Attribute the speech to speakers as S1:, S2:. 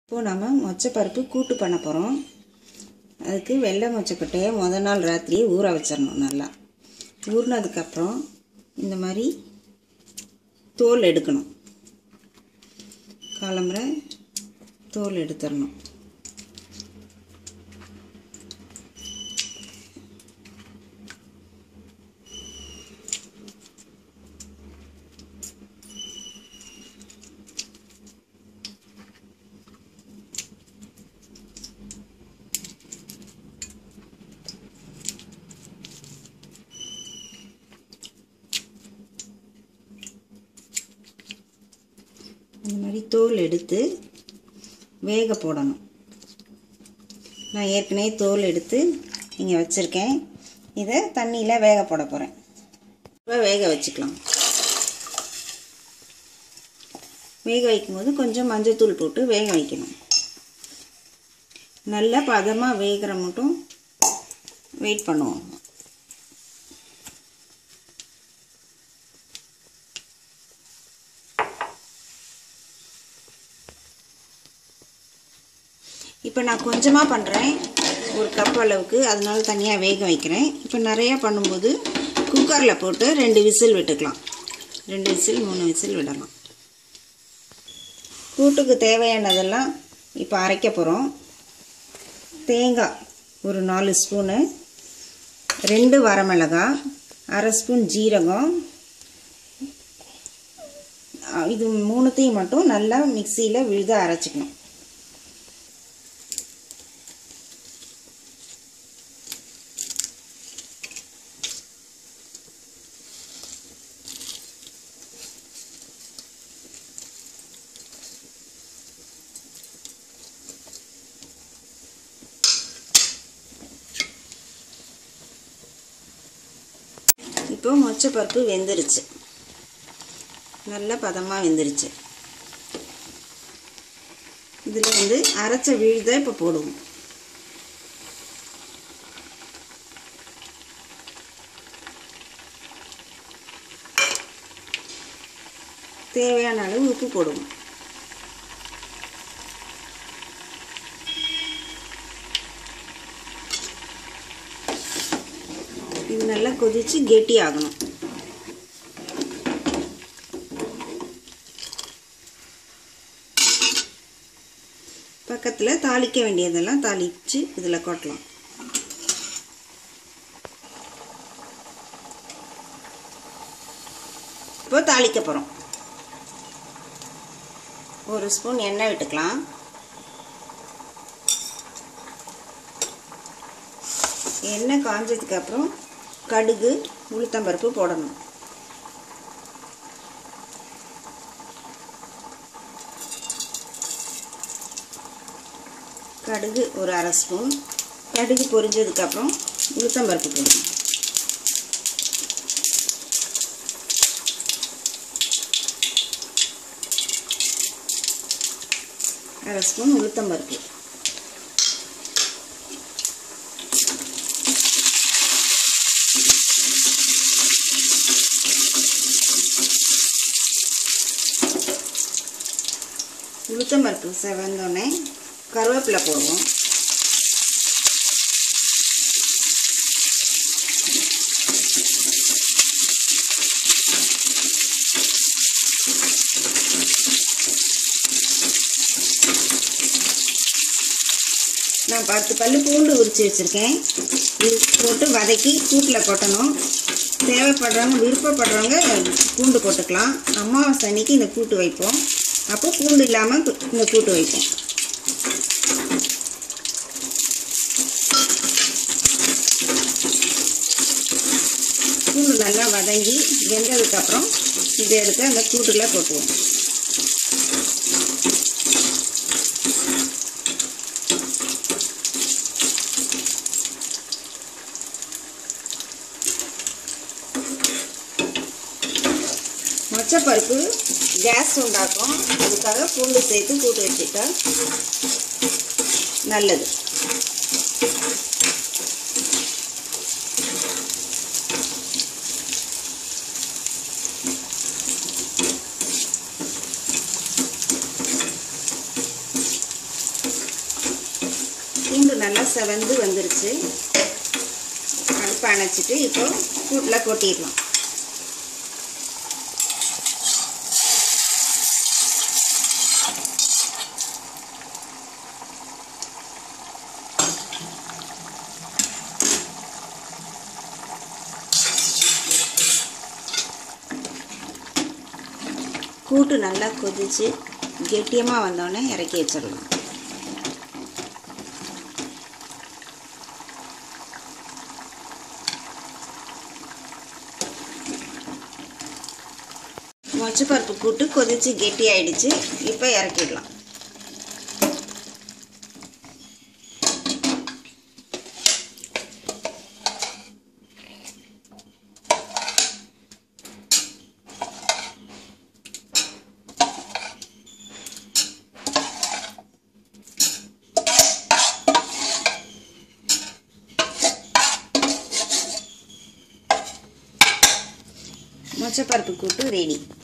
S1: இப்போது நம்ம மொச்சப்பருப்பு கூட்டு பண்ண போகிறோம் அதுக்கு வெள்ளை மொச்சக்கொட்டையை முத நாள் ராத்திரியே ஊற வச்சிடணும் நல்லா ஊறினதுக்கப்புறம் இந்த மாதிரி தோல் எடுக்கணும் காலம்புற தோல் எடுத்துடணும் இந்த மாதிரி தோல் எடுத்து வேக போடணும் நான் ஏற்கனவே தோல் எடுத்து இங்கே வச்சுருக்கேன் இதை தண்ணியில் வேக போட போகிறேன் இப்போ வேக வச்சுக்கலாம் வேக வைக்கும்போது கொஞ்சம் மஞ்சத்தூள் போட்டு வேக வைக்கணும் நல்லா பதமாக வேகிற மட்டும் வெயிட் பண்ணுவோம் இப்போ நான் கொஞ்சமாக பண்ணுறேன் ஒரு கப் அளவுக்கு அதனால தனியாக வேக வைக்கிறேன் இப்போ நிறையா பண்ணும்போது குக்கரில் போட்டு ரெண்டு விசில் விட்டுக்கலாம் ரெண்டு விசில் மூணு விசில் விடலாம் கூட்டுக்கு தேவையானதெல்லாம் இப்போ அரைக்க போகிறோம் தேங்காய் ஒரு நாலு ஸ்பூனு ரெண்டு வரமிளகாய் அரை ஸ்பூன் ஜீரகம் இது மூணுத்தையும் மட்டும் நல்லா மிக்சியில் விழுத அரைச்சிக்கணும் இப்போ மொச்சப்பருப்பு வெந்துருச்சு நல்ல பதமாக வெந்துருச்சு இதில் வந்து அரைச்ச விழுத இப்போ போடுவோம் தேவையான அளவு உப்பு போடுவோம் இது நல்லா கொதித்து கெட்டி ஆகணும் பக்கத்தில் தாளிக்க வேண்டியதெல்லாம் தாளித்து இதில் கொட்டலாம் இப்போ தாளிக்க போகிறோம் ஒரு ஸ்பூன் எண்ணெய் விட்டுக்கலாம் எண்ணெய் காஞ்சதுக்கு அப்புறம் கடுகு உளுத்தம்பருப்பு போடணும் கடுகு ஒரு அரை ஸ்பூன் கடுகு பொரிஞ்சதுக்கப்புறம் உளுத்தம்பருப்பு போடணும் அரை ஸ்பூன் உளுத்தம்பருப்பு உளுத்தம்பருப்பு செவந்தோடனே கருவேப்பிலை போடுவோம் நான் பத்து பல்லு பூண்டு உரித்து வச்சுருக்கேன் இது போட்டு வதக்கி கூட்டில் கொட்டணும் தேவைப்படுறவங்க விருப்பப்படுறவங்க பூண்டு போட்டுக்கலாம் அமாவாசை அன்னைக்கு இந்த கூட்டு வைப்போம் அப்போ பூண்டு இல்லாமல் இந்த கூட்டு வைப்போம் பூண்டு நல்லா வதங்கி வெந்ததுக்கப்புறம் இதை எடுத்து அந்த கூட்டில் கொட்டுவோம் மொச்சப்பருப்பு கேஸ் உண்டாக்கும் அதுக்காக பூண்டு சேர்த்து கூட்டு வச்சுட்டா நல்லது பூண்டு நல்லா செவந்து வந்துருச்சு அடுப்பை அணைச்சிட்டு இப்போ கூட்டில் கொட்டிடலாம் கூட்டு நல்லா கொதிச்சு கெட்டியமாக வந்தோடனே இறக்கி வச்சிடலாம் மொச்சப்பருப்பு கூட்டு கொதிச்சு கெட்டி ஆயிடுச்சு இப்போ இறக்கிடலாம் மொச்சப்பருப்பு கூட்டு ரெடி